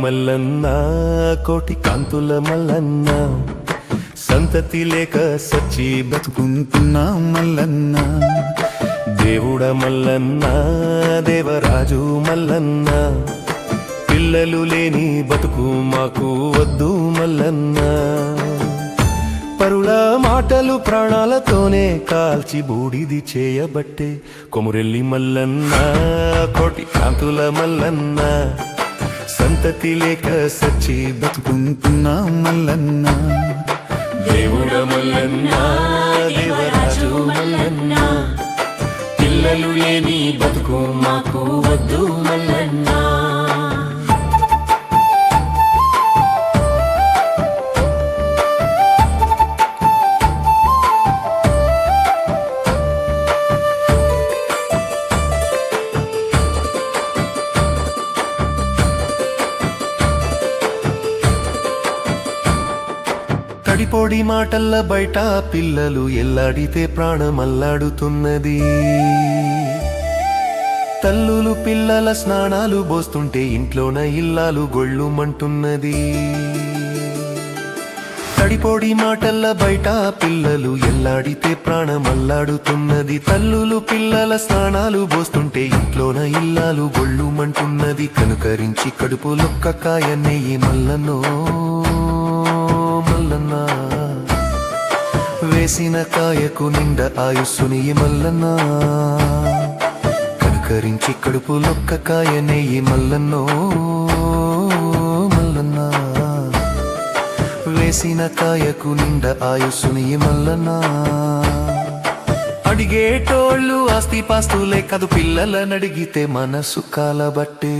మల్లన్న కోటి కాంతుల మల్లన్న సంతతి లేక సచ్చి బతుకుంటున్నా మల్లన్న దేవుడ మల్లన్న దేవరాజు మల్లన్న పిల్లలు లేని బతుకు మాకు వద్దు మల్లన్న పరుల మాటలు ప్రాణాలతోనే కాల్చి బూడిది చేయబట్టే కొమురెల్లి మల్లన్న కోటి కాంతుల మల్లన్న సంతతి లేక సచ్చి బతుకుంటున్నా మల్లన్న దేవుడ మల్లన్న దేవరాజు మల్లన్న పిల్లలు లేని బతుకు మాకు వద్దు మల్లన్న తడిపోడి మాటల్ల బయట పిల్లలు ఎల్లాడితే ప్రాణం అల్లాడుతున్నది తల్లులు పిల్లల స్నానాలు పోస్తుంటే ఇంట్లోన ఇల్లాలు గొళ్ళుమంటున్నది తడిపోడి మాటల్ల బయట పిల్లలు ఎల్లాడితే ప్రాణం అల్లాడుతున్నది తల్లులు పిల్లల స్నానాలు పోస్తుంటే ఇంట్లోన ఇల్లాలు గొళ్ళుమంటున్నది కనుకరించి కడుపు లొక్క కాయ నెయ్యి మల్లనో మల్లన్న వేసిన కాయకు నిండ ఆయుస్సుని మల్లన్న కనుకరించి కడుపు లొక్క కాయ నెయ్యి మల్లన్నో మల్లన్న వేసిన కాయకు నిండ ఆయుస్సుని మల్లన్న అడిగేటోళ్ళు ఆస్తి పాస్తులే కదు పిల్లలనడిగితే మనసు కాలబట్టే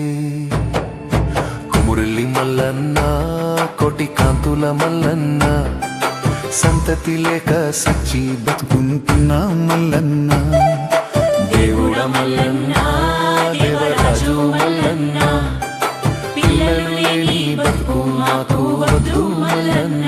కుమురల్లి మల్లన్న కోటి కాంతుల మల్లన్న సంతతి లేక సచ్చి బతుకుంటున్నా మల్లన్న దేవుడ మల్లన్న దేవరాజు మల్లన్న పిల్లలు లేని బతుకు మాకు వద్దు మల్లన్న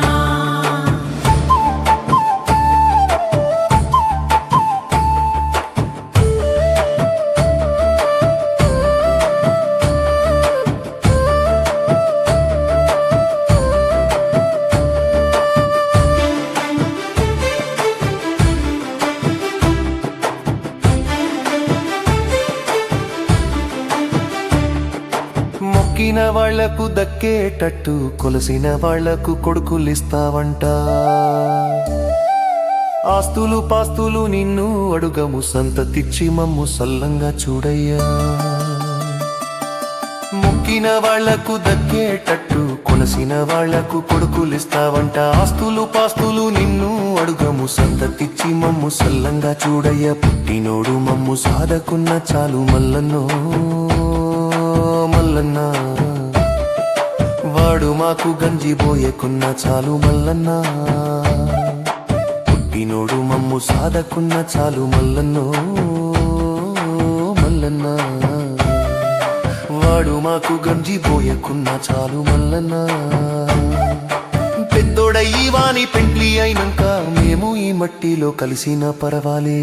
మొక్కిన వాళ్లకు దక్కేటట్టు కొలసిన వాళ్లకు కొడుకులిస్తావంట ఆస్తులు పాస్తులు నిన్ను అడుగము సంతతిచ్చి మమ్ము సల్లంగా చూడయ్యా మొక్కిన వాళ్లకు దక్కేటట్టు కొలసిన వాళ్లకు కొడుకులిస్తావంట ఆస్తులు పాస్తులు నిన్ను అడుగము సంతతిచ్చి మమ్ము సల్లంగా చూడయ్య పుట్టినోడు మమ్ము సాధకున్న చాలు మల్లన్నో మల్లన్న వాడు మాకు గంజి పోయకున్న చాలు మల్లన్న పుట్టినోడు మమ్ము సాధకున్న చాలు మల్లన్నో మల్లన్న వాడు మాకు గంజి పోయకున్న చాలు మల్లన్న పెద్దోడయ్యి వాని పెండ్లి అయినాక మేము ఈ మట్టిలో కలిసిన పర్వాలే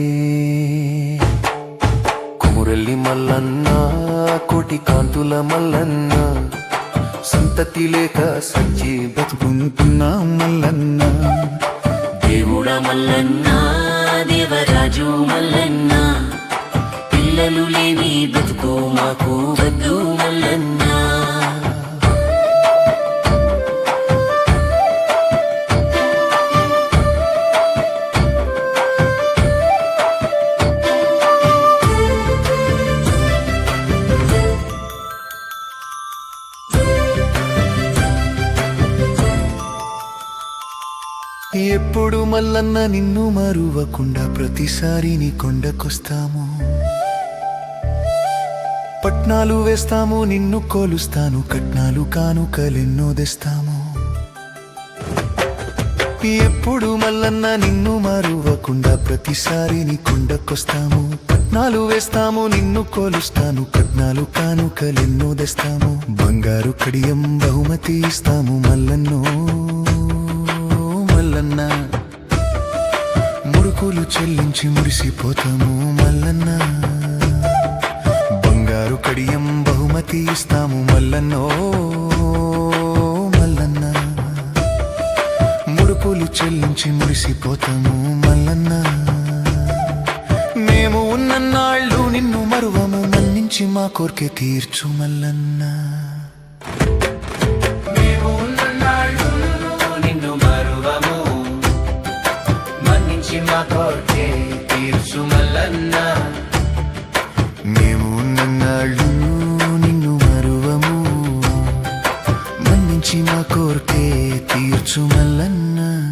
కుమురల్లి మల్లన్న కోటి కాంతుల మల్లన్న సంతతి లేక సచ్చి బతుకుంటున్నా మల్లన్న దేవుడ మల్లన్న దేవరాజు మల్లన్న పిల్లలు లేని బతుకు మాకు వద్దు మల్లన్న ఎప్పుడు మల్లన్న నిన్ను మరువకుండా ప్రతిసారి నీ కొండకొస్తాము పట్నాలు వేస్తాము నిన్ను కోలుస్తాను కట్నాలు కానుకలెన్నో తెస్తాము ఎప్పుడు మల్లన్న నిన్ను మరువకుండా ప్రతిసారి నీ కొండకొస్తాము పట్నాలు వేస్తాము నిన్ను కోలుస్తాను కట్నాలు కానుకలెన్నో తెస్తాము బంగారు కడియం బహుమతి ఇస్తాము మల్లన్నో మల్లన్న ముడుకులు చెల్లించి మురిసిపోతాము మల్లన్న బంగారు కడియం బహుమతి ఇస్తాము మల్లన్నో చెల్లించి మురిసిపోతాము మల్లన్న మేము ఉన్నన్నాళ్ళు నిన్ను మరువము మన్నించి మా కోరికే తీర్చు మల్లన్న మేము ఉన్ననాళ్ళు నిన్ను మరువము మన్నించి మా కోర్టే తీర్చు మల్లన్న మేము ఉన్నన్నాళ్ళు నిన్ను మరువము మన్నించి మా కోరికే తీర్చు మల్లన్న